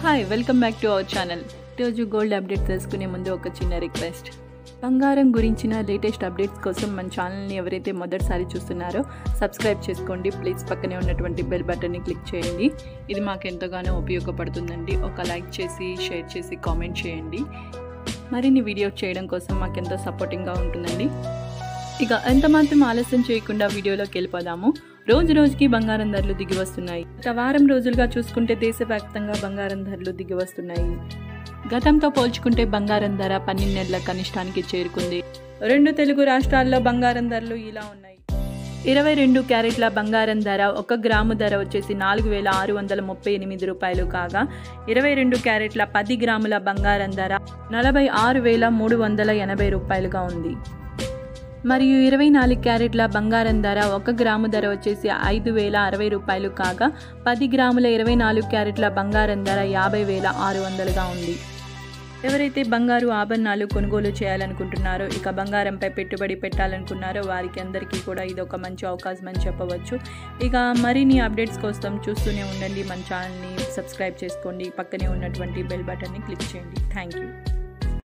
hi welcome back to our channel ఈరోజు gold update తెలుసుకునే ముందు ఒక చిన్న రిక్వెస్ట్ బంగారం గురించిన లేటెస్ట్ అప్డేట్స్ కోసం మన ఛానల్ని ఎవరైతే మొదటిసారి చూస్తున్నారో సబ్స్క్రైబ్ చేసుకోండి ప్లీజ్ పక్కనే ఉన్నటువంటి బెల్ బటన్ని క్లిక్ చేయండి ఇది మాకు ఎంతగానో ఉపయోగపడుతుందండి ఒక లైక్ చేసి షేర్ చేసి కామెంట్ చేయండి మరిన్ని వీడియోస్ చేయడం కోసం మాకు ఎంతో సపోర్టింగ్గా ఉంటుందండి ఇక ఎంత మాత్రం ఆలస్యం చేయకుండా వీడియోలోకి వెళ్ళిపోదాము రోజు రోజుకి బంగారం ధరలు దిగి వస్తున్నాయి గత వారం రోజులుగా చూసుకుంటే దేశవ్యాప్తంగా బంగారం ధరలు దిగి వస్తున్నాయి గతంతో పోల్చుకుంటే బంగారం ధర పన్నెండు నెలల కనిష్టానికి చేరుకుంది రెండు తెలుగు రాష్ట్రాల్లో బంగారం ధరలు ఇలా ఉన్నాయి ఇరవై రెండు క్యారెట్ల బంగారం ధర ఒక గ్రాము ధర వచ్చేసి నాలుగు వేల ఆరు వందల ముప్పై ఎనిమిది రూపాయలు కాగా ఇరవై రెండు క్యారెట్ల పది గ్రాముల బంగారం ధర నలభై ఆరు వేల మూడు వందల ఎనభై రూపాయలుగా ఉంది మరియు ఇరవై నాలుగు క్యారెట్ల బంగారం ధర ఒక గ్రాము ధర వచ్చేసి ఐదు వేల అరవై రూపాయలు కాగా పది గ్రాముల ఇరవై నాలుగు క్యారెట్ల బంగారం ధర యాభై వేల ఆరు వందలుగా ఉంది ఎవరైతే బంగారు ఆభరణాలు కొనుగోలు చేయాలనుకుంటున్నారో ఇక బంగారంపై పెట్టుబడి పెట్టాలనుకున్నారో వారికి అందరికీ కూడా ఇది ఒక మంచి అవకాశం అని చెప్పవచ్చు ఇక మరిన్ని అప్డేట్స్ కోసం చూస్తూనే ఉండండి మన ఛానల్ని సబ్స్క్రైబ్ చేసుకోండి పక్కనే ఉన్నటువంటి బెల్ బటన్ని క్లిక్ చేయండి థ్యాంక్ యూ